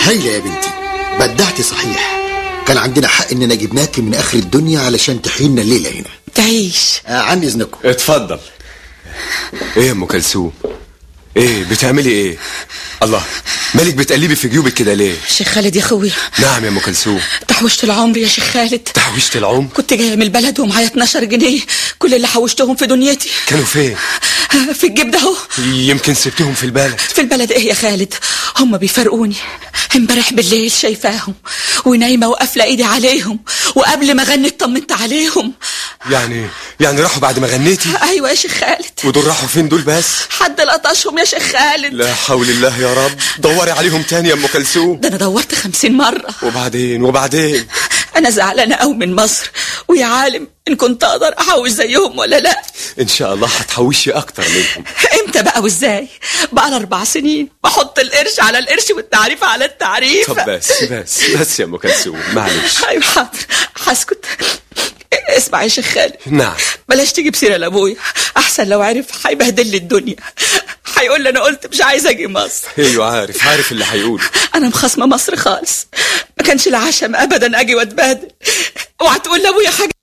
هايله يا بنتي بدعتي صحيح كان عندنا حق اننا جبناكي من اخر الدنيا علشان تحيينا الليله هنا تعيش آه عن اذنكم اتفضل ايه يا ام كلثوم ايه بتعملي ايه الله مالك بتقلبي في جيوبك كده ليه شيخ خالد يا اخويا نعم يا ام كلثوم تحوشت العمر يا شيخ خالد تحويشة العمر كنت جايه من البلد ومعايا 12 جنيه كل اللي حوشتهم في دنيتي كانوا فين في الجيب ده اهو يمكن سبتهم في البلد في البلد ايه يا خالد هم بيفرقوني امبارح بالليل شايفاهم ونايمه وقافله ايدي عليهم وقبل ما غني اطمنت عليهم يعني يعني راحوا بعد ما غنيتي ايوه يا شيخ خالد ودول راحوا فين دول بس حد لطشهم يا شيخ خالد لا حول الله يا رب دوري عليهم تاني يا ام كلثوم ده انا دورت خمسين مرة وبعدين وبعدين انا زعلانة قوي من مصر ويا عالم ان كنت اقدر احوش زيهم ولا لا ان شاء الله هتحوشي اكتر منهم امتى بقى وازاي بقى اربع سنين بحط القرش على القرش والتعريف على التعريف طب بس بس بس يا ام كلثوم معلش ايوه حاضر هسكت اسمع يا شيخ خالد نعم بلاش تجيب سيره لابويا احسن لو عرف هيبهدل لي الدنيا هيقول لي انا قلت مش عايز اجي مصر ايوه عارف عارف اللي هيقول انا مخاصمه مصر خالص ما كانش العشم ابدا اجي واتبهدل اوعى تقول لابويا حاجه